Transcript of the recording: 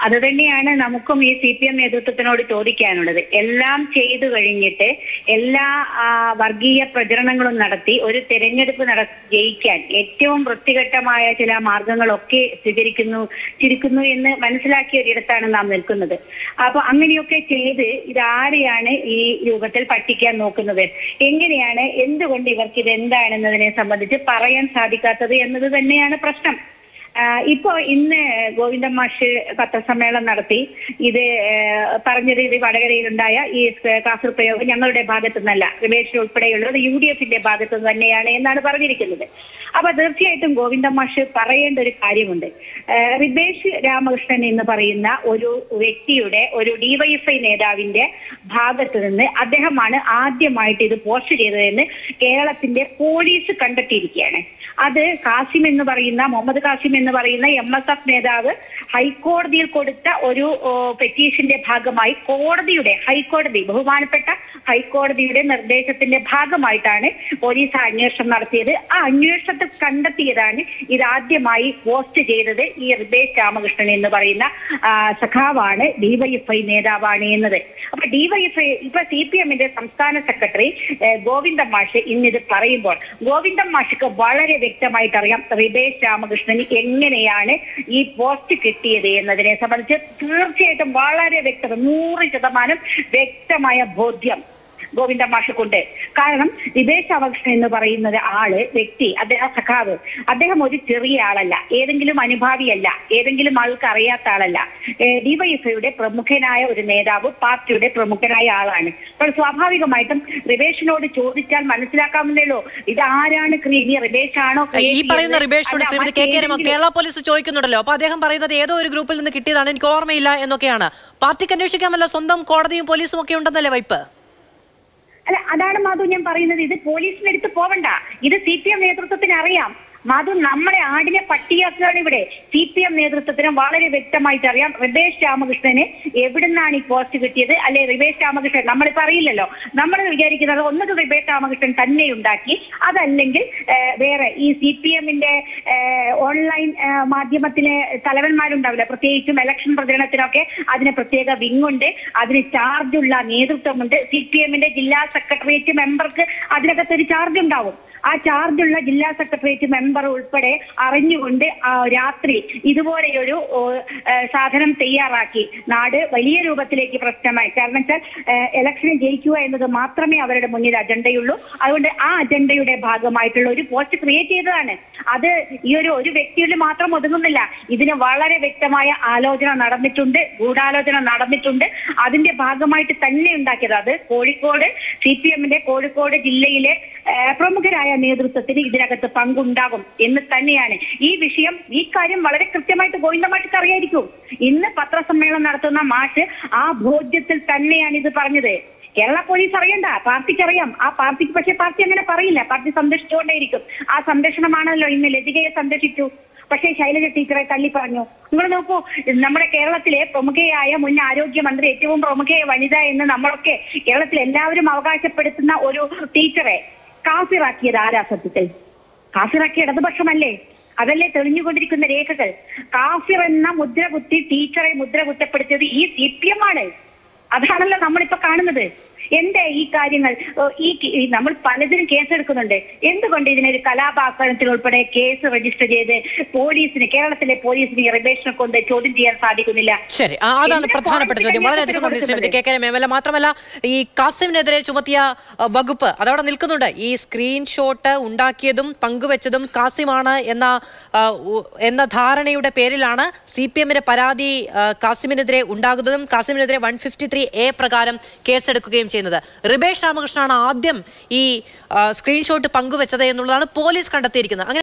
അത് തന്നെയാണ് നമുക്കും ഈ സി പി എം നേതൃത്വത്തിനോട് ചോദിക്കാനുള്ളത് എല്ലാം ചെയ്തു കഴിഞ്ഞിട്ട് എല്ലാ ആ, വർഗീയ പ്രചരണങ്ങളും നടത്തി ഒരു തെരഞ്ഞെടുപ്പ് നട ജയിക്കാൻ ഏറ്റവും വൃത്തികെട്ടമായ ചില മാർഗങ്ങളൊക്കെ സ്വീകരിക്കുന്നു ചിരിക്കുന്നു എന്ന് മനസ്സിലാക്കിയ ഒരിടത്താണ് നാം നിൽക്കുന്നത് അപ്പൊ അങ്ങനെയൊക്കെ ചെയ്ത് ഇതാരെയാണ് ഈ രൂപത്തിൽ പറ്റിക്കാൻ നോക്കുന്നത് എങ്ങനെയാണ് എന്തുകൊണ്ട് ഇവർക്ക് ഇത് എന്താണെന്നതിനെ സംബന്ധിച്ച് പറയാൻ സാധിക്കാത്തത് എന്നത് തന്നെയാണ് പ്രശ്നം ആഹ് ഇപ്പോ ഇന്ന് ഗോവിന്ദൻ മാഷ് പത്രസമ്മേളനം നടത്തി ഇത് ഏഹ് പറഞ്ഞത് ഇത് വടകരയിലുണ്ടായ ഈ കാസർ പ്രയോഗം ഞങ്ങളുടെ ഭാഗത്തു നിന്നല്ല രമേശ് ഉൾപ്പെടെയുള്ളത് യു ഡി എഫിന്റെ ഭാഗത്തു നിന്ന് തന്നെയാണ് എന്നാണ് പറഞ്ഞിരിക്കുന്നത് അപ്പൊ തീർച്ചയായിട്ടും ഗോവിന്ദൻ മാഷ് പറയേണ്ട ഒരു കാര്യമുണ്ട് ഏഹ് റിബേഷ് രാമകൃഷ്ണൻ എന്ന് പറയുന്ന ഒരു വ്യക്തിയുടെ ഒരു ഡിവൈഎഫ്ഐ നേതാവിന്റെ ഭാഗത്ത് നിന്ന് അദ്ദേഹമാണ് ആദ്യമായിട്ട് ഇത് പോസ്റ്റ് ചെയ്തതെന്ന് കേരളത്തിന്റെ പോലീസ് കണ്ടെത്തിയിരിക്കുകയാണ് അത് കാസിം എന്ന് പറയുന്ന മുഹമ്മദ് കാസിം എന്ന് പറയുന്ന എം എസ് എഫ് നേതാവ് ഹൈക്കോടതിയിൽ കൊടുത്ത ഒരു ഓ, പെറ്റീഷന്റെ ഭാഗമായി കോടതിയുടെ ഹൈക്കോടതി ബഹുമാനപ്പെട്ട ഹൈക്കോടതിയുടെ നിർദ്ദേശത്തിന്റെ ഭാഗമായിട്ടാണ് പോലീസ് ആ അന്വേഷണം നടത്തിയത് ആ അന്വേഷണത്തിൽ കണ്ടെത്തിയതാണ് ഇതാദ്യമായി പോസ്റ്റ് ചെയ്തത് ഈ റിബേഷ് രാമകൃഷ്ണൻ എന്ന് പറയുന്ന ആ, സഖാവാണ് ഡിവൈഎഫ്ഐ നേതാവാണ് എന്നത് അപ്പൊ ഡിവൈഎഫ്ഐ ഇപ്പൊ സി പി എമ്മിന്റെ സംസ്ഥാന സെക്രട്ടറി ഏഹ്, ഗോവിന്ദൻ മാഷ് ഇന്നിത് പറയുമ്പോൾ ഗോവിന്ദൻ മാഷിക്ക് വളരെ വ്യക്തമായിട്ട് അറിയാം റിബേഷ് രാമകൃഷ്ണന് എങ്ങനെയാണ് ഈ പോസ്റ്റ് കിട്ടിയത് എന്നതിനെ സംബന്ധിച്ച് തീർച്ചയായിട്ടും വളരെ വ്യക്തത നൂറ് ശതമാനം വ്യക്തമായ ബോധ്യം ഗോവിന്ദ മാഷക്കുണ്ട് കാരണം വിദേശ രാമകൃഷ്ണൻ എന്ന് പറയുന്നത് ആള് വ്യക്തി അദ്ദേഹം സഖാവ് അദ്ദേഹം ഒരു ചെറിയ ആളല്ല ഏതെങ്കിലും അനുഭാവിയല്ല ഏതെങ്കിലും ആൾക്ക് അറിയാത്ത ആളല്ല ഡിവൈഎഫ്ഐയുടെ പ്രമുഖനായ ഒരു നേതാവ് പാർട്ടിയുടെ പ്രമുഖനായ ആളാണ് അപ്പോൾ സ്വാഭാവികമായിട്ടും റിബേഷിനോട് ചോദിച്ചാൽ മനസ്സിലാക്കാവുന്നല്ലോ ഇത് ആരാണ് ക്രിയ ഇനി റിബേഷ് ആണോ ഈ പറയുന്ന റിബേഷിനോട് Shrimathi K K Rama Kerala police ചോദിക്കുന്നുണ്ടല്ലോ അപ്പൊ അദ്ദേഹം പറയുന്നത് ഏതോ ഒരു ഗ്രൂപ്പിൽ നിന്ന് കിട്ടിയതാണ് എനിക്ക് ഓർമ്മയില്ല എന്നൊക്കെയാണ് പാർട്ടിക്ക് അന്വേഷിക്കാമല്ലോ സ്വന്തം കോടതിയും പോലീസും ഒക്കെ ഉണ്ടെന്നല്ലേ വൈപ്പ് അല്ല അതാണ് മാധു ഞാൻ പറയുന്നത് ഇത് പോലീസിന്റെ അടുത്ത് പോവണ്ട ഇത് സി പി എം നേതൃത്വത്തിന് അറിയാം മാധു നമ്മളെ ആടിനെ പട്ടിയാക്കുകയാണ് ഇവിടെ സി പി എം നേതൃത്വത്തിന് വളരെ വ്യക്തമായിട്ട് അറിയാം റിബേഷ് രാമകൃഷ്ണന് എവിടുന്നാണ് ഈ പോസ്റ്റ് കിട്ടിയത് അല്ലെ റിബേഷ് രാമകൃഷ്ണൻ നമ്മളിപ്പോ അറിയില്ലല്ലോ നമ്മൾ വിചാരിക്കുന്നത് ഒന്നത് റിബേഷ് രാമകൃഷ്ണൻ തന്നെ ഉണ്ടാക്കി അതല്ലെങ്കിൽ ഏഹ്, വേറെ ഈ സി പി എമ്മിന്റെ ഓൺലൈൻ ഏഹ്, മാധ്യമത്തിലെ തലവന്മാരുണ്ടാവില്ല പ്രത്യേകിച്ചും ഇലക്ഷൻ പ്രചരണത്തിനൊക്കെ അതിന് പ്രത്യേക വിങ്ങുണ്ട് അതിന് ചാർജുള്ള നേതൃത്വമുണ്ട് സി പി എമ്മിന്റെ ജില്ലാ സെക്രട്ടേറിയറ്റ് മെമ്പർക്ക് അതിനകത്ത് ഒരു ചാർജ് ഉണ്ടാവും ആ ചാർജുള്ള ജില്ലാ സെക്രട്ടേറിയറ്റ് മെമ്പർ ഉൾപ്പെടെ അറിഞ്ഞുകൊണ്ട് ആ രാത്രി ഇതുപോലെയൊരു ഓ, ഏഹ്, സാധനം തയ്യാറാക്കി നാട് വലിയ രൂപത്തിലേക്ക് പ്രശ്നമായി കാരണം വെച്ചാൽ ഇലക്ഷന് ജയിക്കുക എന്നത് മാത്രമേ അവരുടെ മുന്നിൽ അജണ്ടയുള്ളൂ അതുകൊണ്ട് ആ അജണ്ടയുടെ ഭാഗമായിട്ടുള്ള ഒരു പോസ്റ്റ് ക്രിയേറ്റ് ചെയ്തതാണ് അത് ഈ ഒരു ഒരു വ്യക്തിയിൽ മാത്രം ഒതുങ്ങുന്നില്ല ഇതിന് വളരെ വ്യക്തമായ ആലോചന നടന്നിട്ടുണ്ട് ഗൂഢാലോചന നടന്നിട്ടുണ്ട് അതിന്റെ ഭാഗമായിട്ട് തന്നെ ഉണ്ടാക്കിയത് അത് കോഴിക്കോട് സി പി എമ്മിന്റെ കോഴിക്കോട് ജില്ലയിലെ ഏഹ്, പ്രമുഖരായ നേതൃത്വത്തിന് ഇതിനകത്ത് പങ്കുണ്ടാകും എന്ന് തന്നെയാണ് ഈ വിഷയം ഈ കാര്യം വളരെ കൃത്യമായിട്ട് ഗോവിന്ദമായിട്ട് അറിയായിരിക്കും ഇന്ന് പത്രസമ്മേളനം നടത്തുന്ന മാഷ് ആ ബോധ്യത്തിൽ തന്നെയാണ് ഇത് പറഞ്ഞത് കേരള പോലീസ് അറിയണ്ട പാർട്ടിക്ക് അറിയാം ആ പാർട്ടിക്ക് പക്ഷെ പാർട്ടി അങ്ങനെ പറയില്ല പാർട്ടി സംരക്ഷിച്ചുകൊണ്ടേയിരിക്കും ആ സംരക്ഷണമാണല്ലോ ഇന്ന് ലതികയെ സംരക്ഷിച്ചു പക്ഷേ ശൈലജ ടീച്ചറെ തള്ളി പറഞ്ഞു നിങ്ങൾ നോക്കൂ നമ്മുടെ കേരളത്തിലെ പ്രമുഖയായ മുൻ ആരോഗ്യമന്ത്രി ഏറ്റവും പ്രമുഖയായ വനിത എന്ന് നമ്മളൊക്കെ കേരളത്തിൽ എല്ലാവരും അവകാശപ്പെടുത്തുന്ന ഒരു ടീച്ചറെ കാഫിറാക്കിയത് ആരാ സത്യത്തിൽ കാഫിറാക്കിയ ഇടതുപക്ഷമല്ലേ അതല്ലേ തെളിഞ്ഞുകൊണ്ടിരിക്കുന്ന രേഖകൾ കാഫിർ എന്ന മുദ്ര കുത്തി ടീച്ചറെ മുദ്ര കുറ്റപ്പെടുത്തിയത് ഈ സി പി എം ആണ് അതാണല്ലോ നമ്മളിപ്പോ കാണുന്നത് എന്തേ ഈ കാര്യങ്ങൾ ഏഹ് ഈ കി- ഈ നമ്മൾ പലതിനും കേസെടുക്കുന്നുണ്ട് എന്തുകൊണ്ട് ഇതിനൊരു കലാപാക്രമണത്തിൽ ഉൾപ്പെടെ കേസ് രജിസ്റ്റർ ചെയ്ത് പോലീസിന് കേരളത്തിലെ പോലീസിന് ഈ റിബേഷനെ കൊണ്ട് ചോദ്യം ചെയ്യാൻ സാധിക്കുന്നില്ല ശരി ആ, അതാണ് എന്തിനാ പ്രധാനപ്പെട്ട കോടതിക്ക് ചോദ്യം വളരെയധികം നന്ദി ശ്രീമതി കൊടുക്കുന്നത്? കെ കെ രമേമല മാത്രമല്ല ഈ കാസിമിനെതിരെ ചുമത്തിയ അ, വകുപ്പ് അതവിടെ നിൽക്കുന്നുണ്ട് ഈ സ്ക്രീൻഷോട്ട് ഉണ്ടാക്കിയതും പങ്കുവച്ചതും കാസിമാണ് എന്ന ആ, ഉ- എന്ന ധാരണയുടെ പേരിലാണ് സി പി എമ്മിന്റെ പരാതി ആ, കാസിമിനെതിരെ ഉണ്ടാകുന്നതും കാസിമിനെതിരെ വൺ ഫിഫ്റ്റി ത്രീ എ പ്രകാരം കേസെടുക്കുകയും ചെയ്യുന്നത് റിബേഷ് രാമകൃഷ്ണനാണ് ആദ്യം ഈ ആ, സ്ക്രീൻഷോട്ട് പങ്കുവച്ചത് എന്നുള്ളതാണ് പോലീസ് കണ്ടെത്തിയിരിക്കുന്നത് അങ്ങനെ